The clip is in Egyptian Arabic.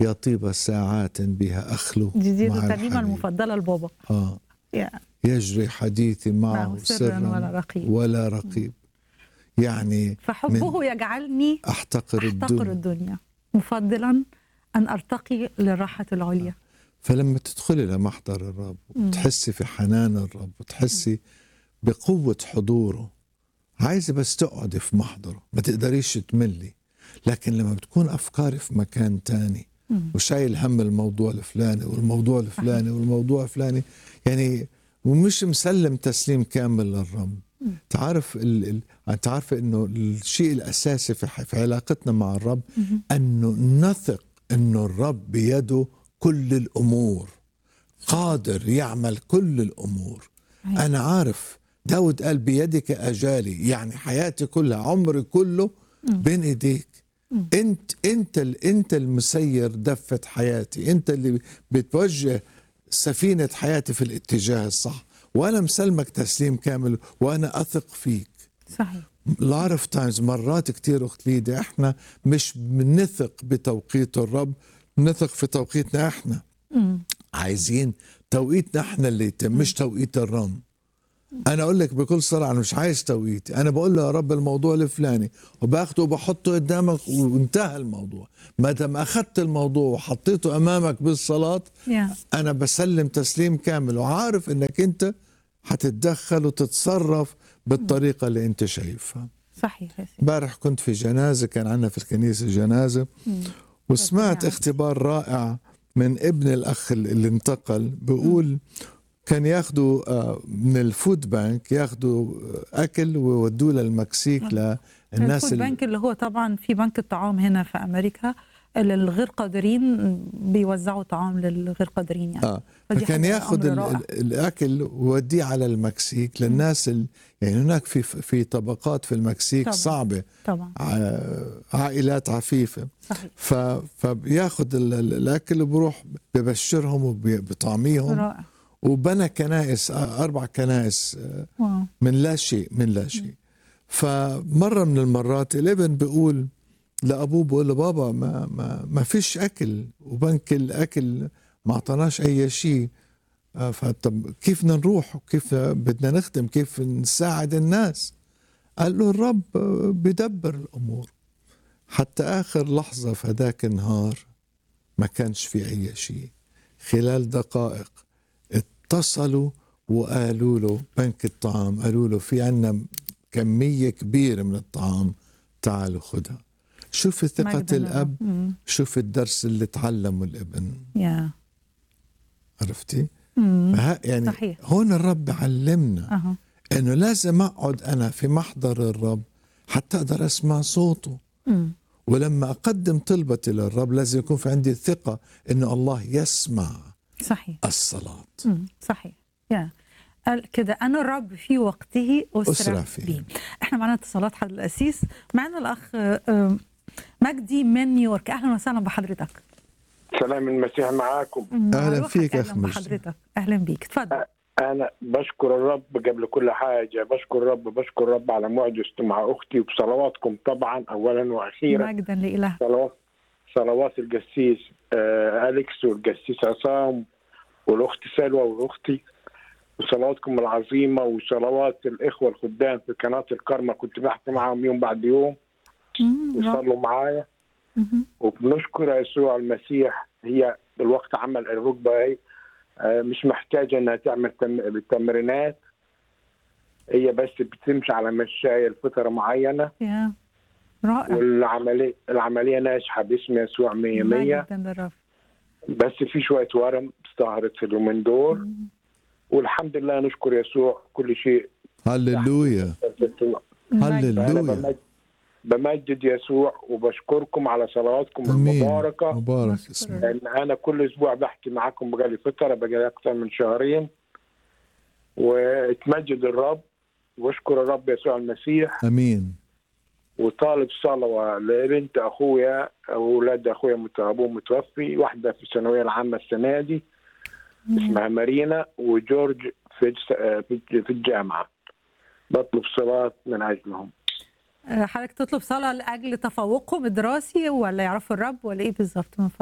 يا طيب ساعات بها أخلو دي دي مع الترنيمه الحبيب. المفضله لبابا آه يا يجري حديثي معه معه سرا ولا رقيب. ولا رقيب يعني فحبه يجعلني أحتقر, احتقر الدنيا الدنيا مفضلا ان ارتقي للراحه العليا فلما تدخلي لمحضر الرب وتحسي في حنان الرب وتحسي بقوة حضوره عايزة بس تقعدي في محضره ما تقدريش تملي لكن لما بتكون أفكاري في مكان تاني وشايل هم الموضوع الفلاني والموضوع الفلاني والموضوع الفلاني يعني ومش مسلم تسليم كامل للرب تعرف ال... ال... انت عارفه انه الشيء الاساسي في, ح... في علاقتنا مع الرب انه نثق انه الرب بيده كل الامور قادر يعمل كل الامور أيوة. انا عارف داود قال بيدك اجالي يعني حياتي كلها عمري كله بين ايديك انت انت ال- انت المسير دفه حياتي انت اللي بتوجه سفينه حياتي في الاتجاه الصح وانا مسلمك تسليم كامل وانا اثق فيك صحيح lot of times مرات كتير اخت ليدي احنا مش بنثق بتوقيت الرب بنثق في توقيتنا احنا عايزين توقيتنا احنا اللي يتم مش توقيت الرب انا اقول لك بكل صراحه انا مش عايز توقيتي انا بقول له يا رب الموضوع الفلاني وباخده وبحطه قدامك وانتهى الموضوع ما دام اخذت الموضوع وحطيته امامك بالصلاه يا انا بسلم تسليم كامل وعارف انك انت هتتدخل وتتصرف بالطريقه اللي انت شايفها صحيح يا سيدي امبارح كنت في جنازه كان عندنا في الكنيسه جنازه وسمعت ربنا اختبار رائع من ابن الاخ اللي انتقل بيقول كان ياخدوا آه، من الفود بانك ياخدوا آه، اكل ويودوه للمكسيك للناس الفود اللي بنك اللي هو طبعا في بنك الطعام هنا في امريكا للغير قادرين بيوزعوا طعام للغير قادرين يعني اه فدي فكان حاجة ياخذ أمر ال- رائع. ال- الاكل ويوديه على المكسيك للناس ال... يعني هناك في في طبقات في المكسيك طبعاً. صعبه طبعا ع- عائلات عفيفه صحيح ف... فبياخذ ال- ال- الاكل وبروح ببشرهم وبطعميهم رائع وبنى كنائس آه، اربع كنائس آه، واو من لا شيء من لا شيء فمره من المرات الابن بيقول لابوه بقول له بابا ما ما ما فيش اكل وبنك الاكل ما اعطاناش اي شيء آه، فطب كيف بدنا نروح وكيف بدنا نخدم كيف نساعد الناس قال له الرب آه، بدبر الامور حتى اخر لحظه في هذاك النهار ما كانش في اي شيء خلال دقائق اتصلوا وقالوا له بنك الطعام قالوا له في عنا كمية كبيرة من الطعام تعالوا خدها شوف ثقة مجداً للرب. الأب مم. شوف الدرس اللي تعلمه الابن يا عرفتي مم. فها- يعني صحيح. هون الرب علمنا اها انه لازم اقعد انا في محضر الرب حتى اقدر اسمع صوته مم. ولما اقدم طلبتي للرب لازم يكون في عندي ثقة انه الله يسمع صحيح الصلاة مم. صحيح يا قال كده انا الرب في وقته اسرع, أسرع فيه. بي احنا معانا اتصالات حضرة القسيس معانا الاخ آه، آه، مجدي من نيويورك اهلا وسهلا بحضرتك سلام المسيح معاكم أهلا مروحك، فيك يا اهلا أخ مجدي. بحضرتك اهلا بيك اتفضل انا بشكر الرب قبل كل حاجه بشكر الرب بشكر الرب على معجزته مع اختي وبصلواتكم طبعا اولا واخيرا مجدا لاله صلوات صلوات القسيس آه اليكس والقسيس عصام والاخت سلوى واختي وصلواتكم العظيمه وصلوات الاخوه الخدام في قناه الكرمه كنت بحكي معهم يوم بعد يوم مم، رائع. وصلوا معايا مهم. وبنشكر يسوع المسيح هي الوقت عمل الركبه هي آه، مش محتاجه انها تعمل تم- تمرينات هي بس بتمشي على مشاية لفتره معينه يا رائع والعمليه العمليه ناجحه باسم يسوع 100 100 مجدا للرب بس في شويه ورم ظهرت في اليومين دول والحمد لله نشكر يسوع كل شيء هللويا مجداً. فأنا هللويا بمجد, بمجد يسوع وبشكركم على صلواتكم امين المباركه مبارك نشكر اسمك لان انا كل اسبوع بحكي معاكم بقالي فتره بقالي اكثر من شهرين واتمجد الرب واشكر الرب يسوع المسيح امين وطالب صلوه لبنت اخويا اولاد اخويا مت- ابوه متوفي واحده في الثانويه العامه السنه دي اسمها مارينا وجورج في الس- في في الجامعه بطلب صلاه من اجلهم آه، حضرتك تطلب صلاة لأجل تفوقهم الدراسي ولا يعرفوا الرب ولا إيه بالظبط من